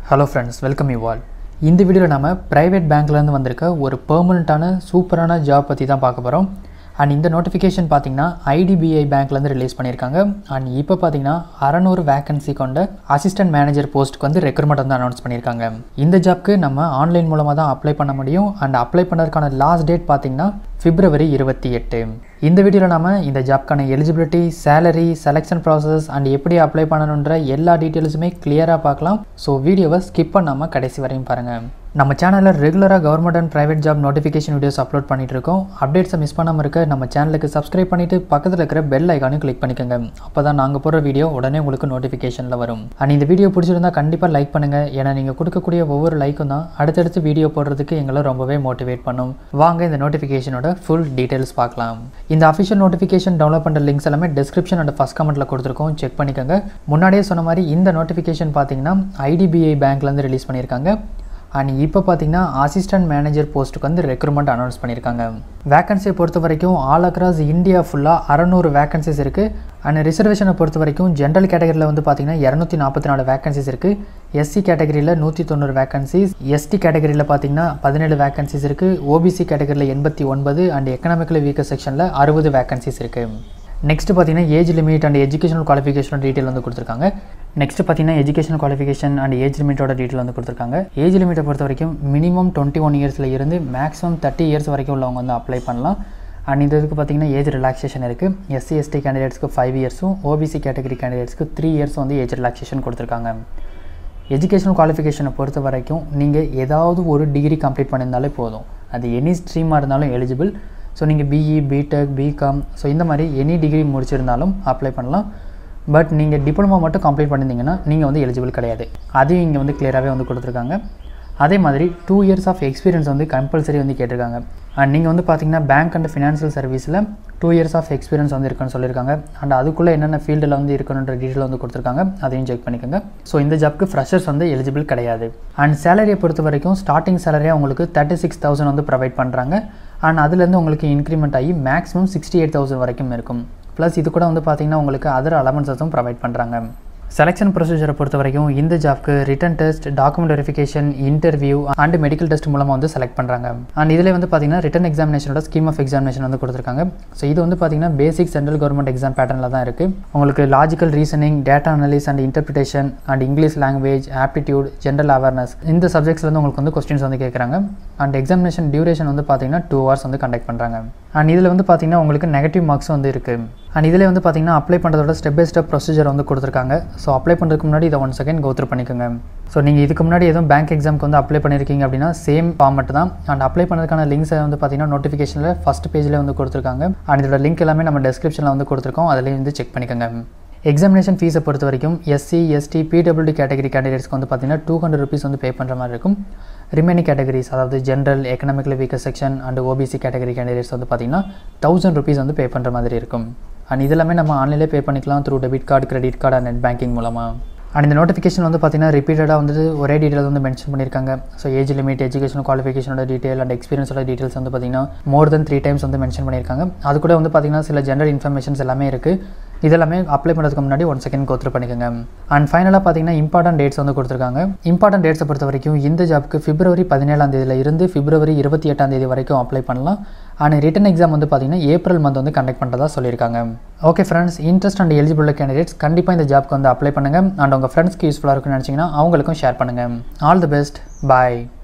hello friends welcome you all இந்த வீடியோவில் நம்ம ப்ரைவேட் பேங்க்லேருந்து வந்திருக்க ஒரு பெர்மனண்ட்டான சூப்பரான ஜாப் பற்றி தான் பார்க்க போகிறோம் அண்ட் இந்த நோட்டிஃபிகேஷன் பார்த்தீங்கன்னா ஐடிபிஐ பேங்க்லேருந்து ரிலீஸ் பண்ணியிருக்காங்க அண்ட் இப்போ பார்த்தீங்கன்னா அறநூறு வேகன்சி கொண்ட அசிஸ்டன்ட் மேனேஜர் போஸ்ட்டுக்கு வந்து ரெக்ரூட்மெண்ட் வந்து அனௌன்ஸ் பண்ணியிருக்காங்க இந்த ஜாப்க்கு நம்ம ஆன்லைன் மூலமாக தான் அப்ளை பண்ண முடியும் அண்ட் அப்ளை பண்ணுறதுக்கான லாஸ்ட் டேட் பார்த்தீங்கன்னா பிப்ரவரி இருபத்தி எட்டு இந்த வீடியோவில் நாம இந்த ஜாப்க்கான eligibility salary selection process and எப்படி அப்ளை பண்ணணுன்ற எல்லா டீட்டெயில்ஸுமே கிளியராக பார்க்கலாம் ஸோ வீடியோவை ஸ்கிப் பண்ணாமல் கடைசி வரையும் பாருங்கள் நம்ம சேனலில் ரெகுலராக government and private job notification videos upload பண்ணிட்டு இருக்கோம் அப்டேட்ஸை மிஸ் பண்ணாமல் இருக்க நம்ம சேனலுக்கு சப்ஸ்கிரைப் பண்ணிட்டு பக்கத்தில் இருக்கிற பெல் ஐக்கானையும் கிளிக் பண்ணிக்கோங்க அப்போ தான் நாங்கள் போடுற வீடியோ உடனே உங்களுக்கு நோட்டிஃபிகேஷனில் வரும் அண்ட் இந்த வீடியோ பிடிச்சிருந்தா கண்டிப்பாக லைக் பண்ணுங்கள் ஏன்னா நீங்கள் கொடுக்கக்கூடிய ஒவ்வொரு லைக்கும் தான் அடுத்தடுத்து வீடியோ போடுறதுக்கு எங்களை ரொம்பவே மோட்டிவேட் பண்ணும் வாங்க இந்த நோட்டிஃபிகேஷனோட ஃபுல் டீட்டெயில்ஸ் பார்க்கலாம் இந்த அஃபிஷியல் நோட்டிஃபிகேஷன் டவுன்லோட் பண்ணுற லிங்க்ஸ் எல்லாமே டிஸ்கிரிப்ஷன் அண்ட் ஃபஸ்ட் கமெண்ட்டில் கொடுத்துருக்கோம் செக் பண்ணிக்கோங்க முன்னாடியே சொன்ன மாதிரி இந்த நோட்டிஃபிகேஷன் பார்த்தீங்கன்னா ஐடிபிஐ பேங்க்லேருந்து ரிலீஸ் பண்ணியிருக்காங்க அண்ட் இப்போ பார்த்தீங்கன்னா அசிஸ்டன்ட் மேனேஜர் போஸ்ட்டுக்கு வந்து ரெக்ரூட்மெண்ட் அனௌன்ஸ் பண்ணியிருக்காங்க வேகன்சியை பொறுத்த வரைக்கும் ஆல் அக்ராஸ் இந்தியா ஃபுல்லாக அறநூறு வேகன்சிஸ் இருக்குது அண்ட் ரிசர்வேஷனை பொறுத்த வரைக்கும் ஜென்ரல் கேட்டகரியில் வந்து பார்த்தீங்கன்னா இரநூத்தி நாற்பத்தி நாலு வேகன்சிஸ் இருக்குது எஸ்சி கேட்டகரியில் நூற்றி தொண்ணூறு வேகன்சிஸ் எஸ்டி கேட்டகரியில் பார்த்தீங்கன்னா பதினேழு வேகன்சிஸ் இருக்குது ஓபிசி கேட்டகரியில் எண்பத்தி ஒன்பது அண்ட் எக்கனாமிக்கலி வீக்கர் செக்ஷனில் அறுபது வேகன்சிஸ் இருக்குது நெக்ஸ்ட் பார்த்தீங்கன்னா age limit and educational qualification detail வந்து கொடுத்துருக்காங்க நெக்ஸ்ட் பார்த்தீங்கன்னா எஜுகேஷன் குவாலிஃபிகேஷன் அண்ட் ஏஜ் லிமிட்டோட டீட்டெயில் வந்து கொடுத்துருக்காங்க ஏஜ் லிமிட்டை பொறுத்த வரைக்கும் மினிமம் டுவெண்ட்டி ஒன் இயர்ஸில் இருந்து மேக்ஸிமம் தேர்ட்டி இயர்ஸ் வரைக்கும் உள்ளவங்க வந்து அப்ளை பண்ணலாம் அண்ட் இந்த இதுக்கு பார்த்தீங்கன்னா ஏஜ் ரிலாக்ஸேஷன் இருக்குது எஸ்சி எஸ்டி கேண்டிடேட்ஸ்க்கு ஃபைவ் இயர்ஸும் ஓபிசி கேட்டகரி கேண்டிடேட்ஸ்க்கு த்ரீ இயர்ஸ் வந்து ஏஜ் ரிலாக்ஸேஷன் கொடுத்துருக்காங்க எஜுகேஷனல் குவாலிஃபிகேஷனை பொறுத்த வரைக்கும் நீங்கள் ஏதாவது ஒரு டிகிரி கம்ப்ளீட் பண்ணியிருந்தாலே போதும் அது எனி ஸ்ட்ரீமாக இருந்தாலும் எலிஜிபிள் ஸோ நீங்கள் பிஇ பிடெக் பிகாம் ஸோ இந்த மாதிரி எனி டிகிரி முடிச்சிருந்தாலும் அப்ளை பண்ணலாம் பட் நீங்கள் டிப்ளமோ மட்டும் கம்ப்ளீட் பண்ணியிருந்தீங்கன்னா நீங்கள் வந்து எலிஜிபிள் கிடையாது அதையும் இங்கே வந்து கிளியராகவே வந்து கொடுத்துருக்காங்க அதே மாதிரி டூ இயர்ஸ் ஆஃப் எக்ஸ்பீரியன்ஸ் வந்து கம்பல்சரி வந்து கேட்டிருக்காங்க அண்ட் நீங்கள் வந்து பார்த்தீங்கன்னா பேங்க் அண்ட் ஃபினான்ஷியல் சர்வீஸில் டூ இயர்ஸ் ஆஃப் எக்ஸ்பீரியன்ஸ் வந்து இருக்குன்னு சொல்லியிருக்காங்க அண்ட் அதுக்குள்ளே என்னென்ன ஃபீல்டில் வந்து இருக்கணுன்ற டீட்டெயில் வந்து கொடுத்துருக்காங்க அதையும் செக் பண்ணிக்கோங்க ஸோ இந்த ஜாப்க்கு ஃப்ரெஷர்ஸ் வந்து எலிஜிபிள் கிடையாது அண்ட் சேலரியை பொறுத்த வரைக்கும் ஸ்டார்டிங் சேலரியாக உங்களுக்கு தேர்ட்டி சிக்ஸ் தௌசண்ட் வந்து ப்ரொவைட் பண்ணுறாங்க அண்ட் அதுலேருந்து உங்களுக்கு இன்க்ரிமெண்ட் ஆகி மேக்ஸிமம் சிக்ஸ்டி எயிட் தௌசண்ட் வரைக்கும் இருக்கும் ப்ளஸ் இது கூட வந்து பார்த்தீங்கன்னா உங்களுக்கு அதர் அலவன்சஸும் ப்ரொவைட் பண்ணுறாங்க செலெக்ஷன் ப்ரொசீஜரை பொறுத்த வரைக்கும் இந்த ஜாப்க்கு written test document verification interview and medical test மூலமாக வந்து செலக்ட் பண்ணுறாங்க அண்ட் இதில் வந்து பார்த்தீங்கன்னா ரிட்டன் எக்ஸாமினேஷனோட ஸ்கீம் ஆஃப் எக்ஸாமினேஷன் வந்து கொடுத்துருக்காங்க ஸோ இது வந்து பார்த்தீங்கன்னா பேசிக் சென்ட்ரல் கவர்மெண்ட் எக்ஸாம் பேட்டர்னில் தான் இருக்குது உங்களுக்கு logical reasoning data analysis and interpretation and English language aptitude general awareness இந்த சப்ஜெக்ட்ஸ்ல வந்து உங்களுக்கு வந்து கொஸ்டின்ஸ் வந்து கேட்குறாங்க அண்ட் எக்ஸாமினேஷன் டியூரேஷன் வந்து பார்த்தீங்கன்னா டூ ஹவர்ஸ் வந்து கண்டக்ட் பண்ணுறாங்க அண்ட் இதில் வந்து பார்த்தீங்கன்னா உங்களுக்கு நெகட்டிவ் மார்க்ஸ் வந்து இருக்குது அண்ட் இதில் வந்து பார்த்தீங்கன்னா அப்ளை பண்ணுறதோட ஸ்டெப் பை ஸ்டெப் ப்ரொசீஜர் வந்து கொடுத்துருக்காங்க ஸோ அப்ளை பண்ணுறதுக்கு முன்னாடி இதை ஒன் செகண்ட் கோத்ரூ பண்ணிக்கோங்க ஸோ நீங்கள் இதுக்கு முன்னாடி எதுவும் பேங்க் எக்ஸாமுக்கு வந்து அப்ளை பண்ணியிருக்கீங்க அப்படின்னா சேம் ஃபார்மெட் தான் அண்ட் அப்ளை பண்ணுறதுக்கான லிங்க்ஸை வந்து பார்த்தீங்கன்னா நோட்டிஃபிகேஷனில் ஃபஸ்ட் பேஜில் வந்து கொடுத்துருக்காங்க அண்ட் இதோட லிங்க் எல்லாமே நம்ம டெஸ்கிரிப்ஷனில் வந்து கொடுத்துருக்கோம் அதுலேயும் வந்து செக் பண்ணிக்கோங்க எக்ஸாமினேஷன் ஃபீஸை பொறுத்த வரைக்கும் எஸ்சி எஸ்டி பிடபிள்யூடி கேட்டகரி கேண்டிடேட்ஸ்க்கு வந்து பார்த்தீங்கன்னா டூ ஹண்ட்ரட் ருபீஸ் வந்து பே பண்ணுற மாதிரி இருக்கும் ரிமைனிங் கேட்டகரிஸ் அதாவது general economically weaker section and OBC category candidates வந்து பார்த்தீங்கன்னா தௌசண்ட் ருபீஸ் வந்து பே பண்ணுற மாதிரி இருக்கும் அண்ட் இதெல்லாமே நம்ம ஆன்லைனிலே பே பண்ணிக்கலாம் through debit card credit card and net banking மூலமாக அண்ட் இந்த நோட்டிஃபிகேஷன் வந்து பார்த்தீங்கன்னா ரிப்பீட்டடாக வந்து ஒரே டீட்டெயில் வந்து மென்ஷன் பண்ணியிருக்காங்க ஸோ ஏஜ் லிமிட் எஜுகேஷன் குவாலிஃபிகேஷனோட டீட்டெயில் அண்ட் எக்ஸ்பீரியன்ஸோட டீட்டெயில்ஸ் வந்து பார்த்தீங்கன்னா மோர் தென் த்ரீ டைம்ஸ் வந்து மென்ஷன் பண்ணியிருக்காங்க அது கூட வந்து பார்த்தீங்கன்னா சில ஜென்ரல் இன்ஃபர்மேஷன்ஸ் எல்லாமே இருக்குது இதெல்லாமே அப்ளை பண்ணுறதுக்கு முன்னாடி ஒன் செகண்ட் கோத்ரூ பண்ணிக்கோங்க அண்ட் ஃபைனலாக பார்த்தீங்கன்னா இம்பார்ட்டன்ட் டேட்ஸ் வந்து கொடுத்துருக்காங்க இம்பார்ட்டன்ட் டேட்ஸை பொறுத்த வரைக்கும் இந்த ஜாப்க்கு பிப்ரவரி பதினேழாம் தேதியில் இருந்து பிப்ரவரி இருபத்தி எட்டாம் தேதி வரைக்கும் அப்ளை பண்ணலாம் அண்ட் ரிட்டன் எக்ஸாம் வந்து பார்த்தீங்கன்னா ஏப்ரல் மந்த் வந்து கண்டக்ட் பண்ணுறதா சொல்லியிருக்காங்க okay friends interest and eligible candidates கண்டிப்பாக இந்த ஜாப்க்கு வந்து அப்ளை பண்ணுங்கள் அண்ட் உங்கள் ஃப்ரெண்ட்ஸ்க்கு யூஸ்ஃபுல்லாக இருக்குன்னு நினச்சிங்கன்னா அவங்களுக்கும் ஷேர் பண்ணுங்கள் ஆல் தி பெஸ்ட் பாய்